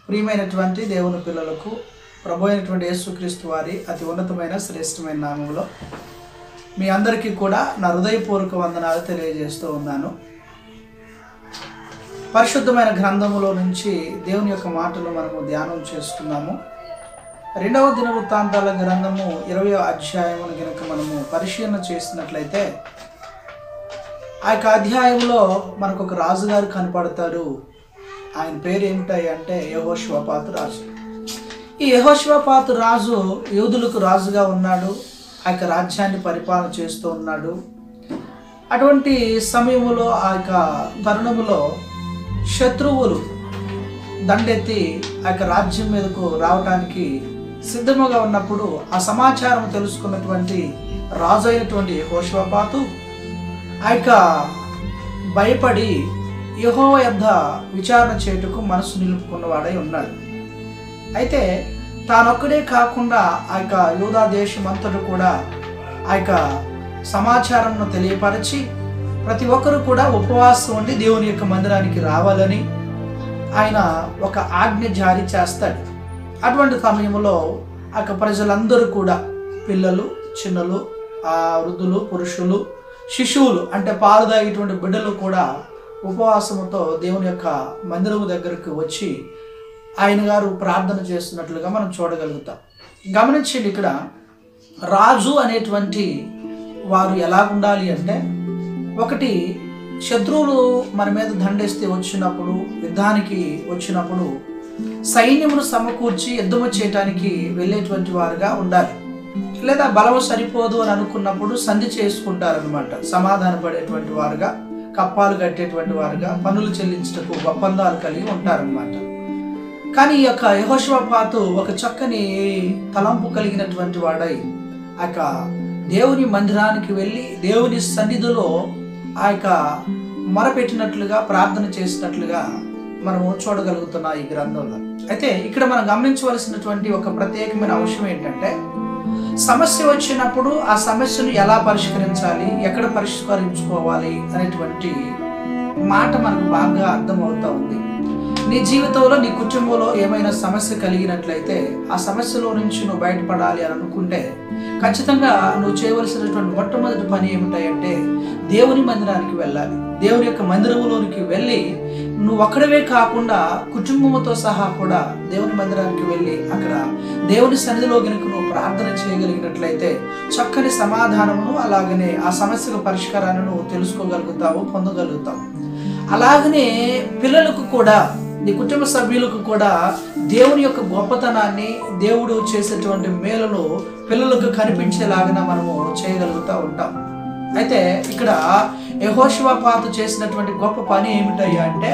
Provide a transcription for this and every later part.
ప్రియమైనటువంటి దేవుని పిల్లలకు ప్రభు అయినటువంటి యేసుక్రీస్తు వారి అతి ఉన్నతమైన శ్రేష్టమైన నామంలో మీ అందరికీ కూడా నా హృదయపూర్వక వందనాలు తెలియజేస్తూ ఉన్నాను పరిశుద్ధమైన గ్రంథములో నుంచి దేవుని యొక్క మాటలు మనము ధ్యానం చేసుకున్నాము రెండవ దిన వృత్తాంతాల గ్రంథము ఇరవై అధ్యాయమును గనుక మనము పరిశీలన చేసినట్లయితే ఆ యొక్క అధ్యాయంలో మనకు ఒక రాజుగారు కనపడతాడు ఆయన పేరు ఏమిటాయి అంటే యహోశివపాతు రాజు ఈ యహోశివపాతు రాజు యూదులకు రాజుగా ఉన్నాడు ఆ యొక్క రాజ్యాన్ని పరిపాలన చేస్తూ ఉన్నాడు అటువంటి సమయంలో ఆ యొక్క తరుణములో శత్రువులు దండెత్తి ఆ యొక్క రాజ్యం మీదకు రావడానికి సిద్ధముగా ఉన్నప్పుడు ఆ సమాచారం తెలుసుకున్నటువంటి రాజు అయినటువంటి యహోశివపాతు ఆ యొక్క భయపడి యహో యొద్ద విచారణ చేయుటకు మనసు నిలుపుకున్నవాడై ఉన్నాడు అయితే తానొక్కడే కాకుండా ఆ యొక్క యూదా దేశం అంతటా కూడా ఆ యొక్క సమాచారంను తెలియపరిచి ప్రతి ఒక్కరు కూడా ఉపవాసం ఉండి దేవుని యొక్క మందిరానికి రావాలని ఆయన ఒక ఆజ్ఞ జారీ చేస్తాడు అటువంటి సమయంలో ఆ యొక్క ప్రజలందరూ కూడా పిల్లలు చిన్నలు ఆ వృద్ధులు పురుషులు శిశువులు అంటే పాలు తాగేటువంటి బిడ్డలు కూడా ఉపవాసముతో దేవుని యొక్క మందిరము దగ్గరకు వచ్చి ఆయన గారు ప్రార్థన చేస్తున్నట్లుగా మనం చూడగలుగుతాం గమనించండి ఇక్కడ రాజు అనేటువంటి వారు ఎలా ఉండాలి అంటే ఒకటి శత్రువులు మన మీద దండేస్తే వచ్చినప్పుడు యుద్ధానికి వచ్చినప్పుడు సైన్యమును సమకూర్చి యుద్ధము చేయటానికి వెళ్ళేటువంటి వారుగా ఉండాలి లేదా బలము సరిపోదు అని అనుకున్నప్పుడు సంధి చేసుకుంటారనమాట సమాధాన పడేటువంటి వారుగా కప్పాలు కట్టేటువంటి వారుగా పనులు చెల్లించటకు ఒప్పందాలు కలిగి ఉంటారనమాట కానీ ఈ యొక్క యహోశివపాతు ఒక చక్కని తలంపు కలిగినటువంటి వాడై ఆ యొక్క దేవుని మందిరానికి వెళ్ళి దేవుని సన్నిధిలో ఆ యొక్క మొరపెట్టినట్లుగా ప్రార్థన చేసినట్లుగా మనము చూడగలుగుతున్నాం ఈ గ్రంథంలో అయితే ఇక్కడ మనం గమనించవలసినటువంటి ఒక ప్రత్యేకమైన అంశం ఏంటంటే సమస్య వచ్చినప్పుడు ఆ సమస్యను ఎలా పరిష్కరించాలి ఎక్కడ పరిష్కరించుకోవాలి అనేటువంటి మాట మనకు బాగా అర్థమవుతా ఉంది నీ జీవితంలో నీ కుటుంబంలో ఏమైనా సమస్య కలిగినట్లయితే ఆ సమస్యలో నుంచి నువ్వు బయటపడాలి అని అనుకుంటే ఖచ్చితంగా నువ్వు చేయవలసినటువంటి మొట్టమొదటి పని ఏమిటాయంటే దేవుని మందిరానికి వెళ్ళాలి దేవుని యొక్క మందిరంలోనికి వెళ్ళి నువ్వు ఒక్కడవే కాకుండా కుటుంబంతో సహా కూడా దేవుని మందిరానికి వెళ్ళి అక్కడ దేవుని సన్నిధిలో గనుక నువ్వు ప్రార్థన చేయగలిగినట్లయితే చక్కని సమాధానమును అలాగనే ఆ సమస్యకు పరిష్కారాన్ని నువ్వు తెలుసుకోగలుగుతావు పొందగలుగుతావు అలాగనే పిల్లలకు కూడా నీ కుటుంబ సభ్యులకు కూడా దేవుని యొక్క గొప్పతనాన్ని దేవుడు చేసేటువంటి మేలును పిల్లలకు కనిపించేలాగా మనము చేయగలుగుతూ ఉంటాం అయితే ఇక్కడ యహోశివపాతు చేసినటువంటి గొప్ప పని ఏమిటయ్యా అంటే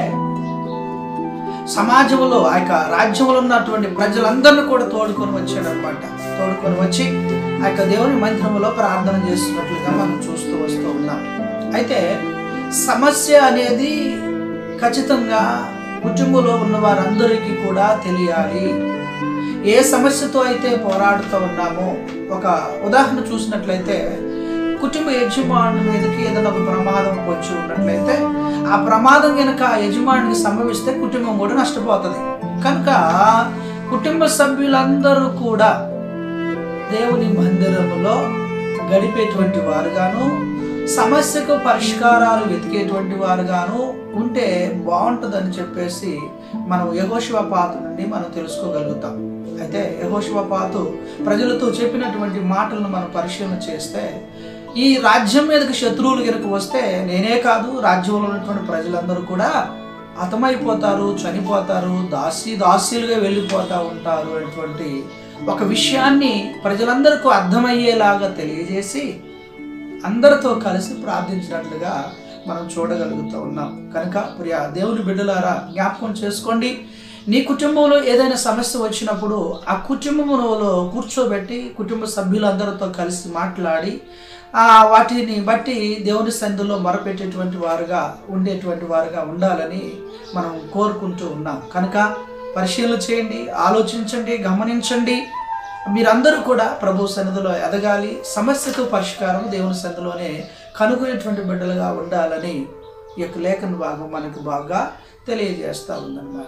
సమాజంలో ఆ యొక్క రాజ్యంలో ఉన్నటువంటి ప్రజలందరినీ కూడా తోడుకొని వచ్చాడు అనమాట తోడుకొని వచ్చి ఆ యొక్క దేవుని మందిరంలో ప్రార్థన చేస్తున్నట్లుగా మనం చూస్తూ వస్తూ ఉన్నాం అయితే సమస్య అనేది ఖచ్చితంగా కుటుంబంలో ఉన్న వారందరికీ కూడా తెలియాలి ఏ సమస్యతో అయితే పోరాడుతూ ఉన్నామో ఒక ఉదాహరణ చూసినట్లయితే కుటుంబ యజమాని మీదకి ఏదైనా ఒక ప్రమాదం వచ్చి ఉన్నట్లయితే ఆ ప్రమాదం కనుక ఆ యజమానికి సంభవిస్తే కుటుంబం కూడా నష్టపోతుంది కనుక కుటుంబ సభ్యులందరూ కూడా దేవుని మందిరంలో గడిపేటువంటి వారుగాను సమస్యకు పరిష్కారాలు వెతికేటువంటి వారుగాను ఉంటే బాగుంటుందని చెప్పేసి మనం యహోశివ పాత నుండి మనం తెలుసుకోగలుగుతాం అయితే యహోశివ పాతు ప్రజలతో చెప్పినటువంటి మాటలను మనం పరిశీలన చేస్తే ఈ రాజ్యం మీదకి శత్రువులు కనుక వస్తే నేనే కాదు రాజ్యంలో ఉన్నటువంటి ప్రజలందరూ కూడా హతమైపోతారు చనిపోతారు దాసి దాసీలుగా వెళ్ళిపోతూ ఉంటారు అనేటువంటి ఒక విషయాన్ని ప్రజలందరికీ అర్థమయ్యేలాగా తెలియజేసి అందరితో కలిసి ప్రార్థించినట్లుగా మనం చూడగలుగుతూ ఉన్నాం కనుక ప్రియ దేవుని బిడ్డలారా జ్ఞాపకం చేసుకోండి నీ కుటుంబంలో ఏదైనా సమస్య వచ్చినప్పుడు ఆ కుటుంబంలో కూర్చోబెట్టి కుటుంబ సభ్యులందరితో కలిసి మాట్లాడి ఆ వాటిని బట్టి దేవుని సంధిలో మొరపెట్టేటువంటి వారుగా ఉండేటువంటి వారుగా ఉండాలని మనం కోరుకుంటూ ఉన్నాం కనుక పరిశీలన చేయండి ఆలోచించండి గమనించండి మీరందరూ కూడా ప్రభు సన్నిధిలో ఎదగాలి సమస్యకు పరిష్కారం దేవుని సన్నిధిలోనే కనుగొనేటువంటి బిడ్డలుగా ఉండాలని ఈ యొక్క లేఖన భాగం మనకు బాగా తెలియజేస్తూ ఉందన్నమాట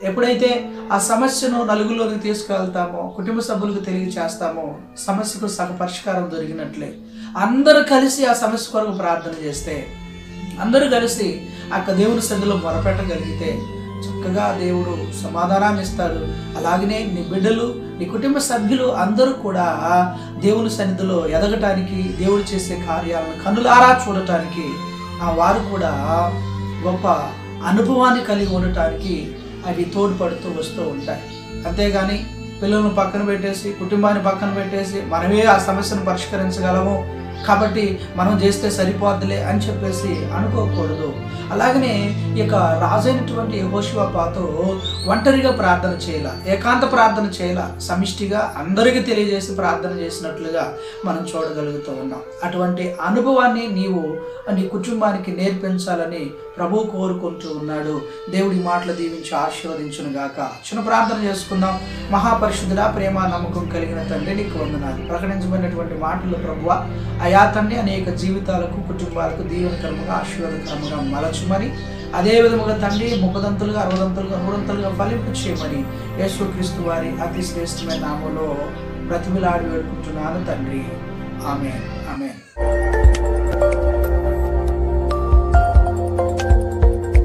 ఎప్పుడైతే ఆ సమస్యను నలుగురిలోకి తీసుకువెళ్తామో కుటుంబ సభ్యులకు తెలియచేస్తామో సమస్యకు సగ పరిష్కారం దొరికినట్లే అందరూ కలిసి ఆ సమస్య కొరకు ప్రార్థన చేస్తే అందరూ కలిసి అక్క దేవుని సన్నిధిలో మొరపెట్టగలిగితే చక్కగా దేవుడు సమాధానాన్ని ఇస్తాడు అలాగనే నీ బిడ్డలు నీ కుటుంబ సభ్యులు అందరూ కూడా దేవుని సన్నిధిలో ఎదగటానికి దేవుడు చేసే కార్యాలను కనులారా చూడటానికి ఆ వారు కూడా గొప్ప అనుభవాన్ని కలిగి ఉండటానికి అవి తోడ్పడుతూ వస్తూ ఉంటాయి అంతేగాని పిల్లలను పక్కన పెట్టేసి కుటుంబాన్ని పక్కన పెట్టేసి మనమే ఆ సమస్యను పరిష్కరించగలము కాబట్టి మనం చేస్తే సరిపోద్దులే అని చెప్పేసి అనుకోకూడదు అలాగనే ఇక రాజైనటువంటి యహోశివ పాతో ఒంటరిగా ప్రార్థన చేయాల ఏకాంత ప్రార్థన చేయాల సమిష్టిగా అందరికీ తెలియజేసి ప్రార్థన చేసినట్లుగా మనం చూడగలుగుతూ ఉన్నాం అటువంటి అనుభవాన్ని నీవు నీ కుటుంబానికి నేర్పించాలని ప్రభు కోరుకుంటూ ఉన్నాడు దేవుడి మాటలు దీవించి ఆశీర్వదించును గాక చిన్న ప్రార్థన చేసుకుందాం మహాపరిశుద్ధుడా ప్రేమ నమ్మకం కలిగిన తండ్రి నీకు వందనాలు ప్రకటించబడినటువంటి మాటలు ప్రభువ అయా తండ్రి అనేక జీవితాలకు కుటుంబాలకు దీవెనకరముగా ఆశీర్వాదకరముగా మలచుమని అదే విధముగా తండ్రి ముప్పదంతులుగా అరవదంతులుగా నూరంతులుగా ఫలింపు చేయమని యేసుక్రీస్తు వారి అతి శ్రేష్టమైన నామంలో బ్రతిమిలాడి వేడుకుంటున్నాను తండ్రి ఆమె ఆమె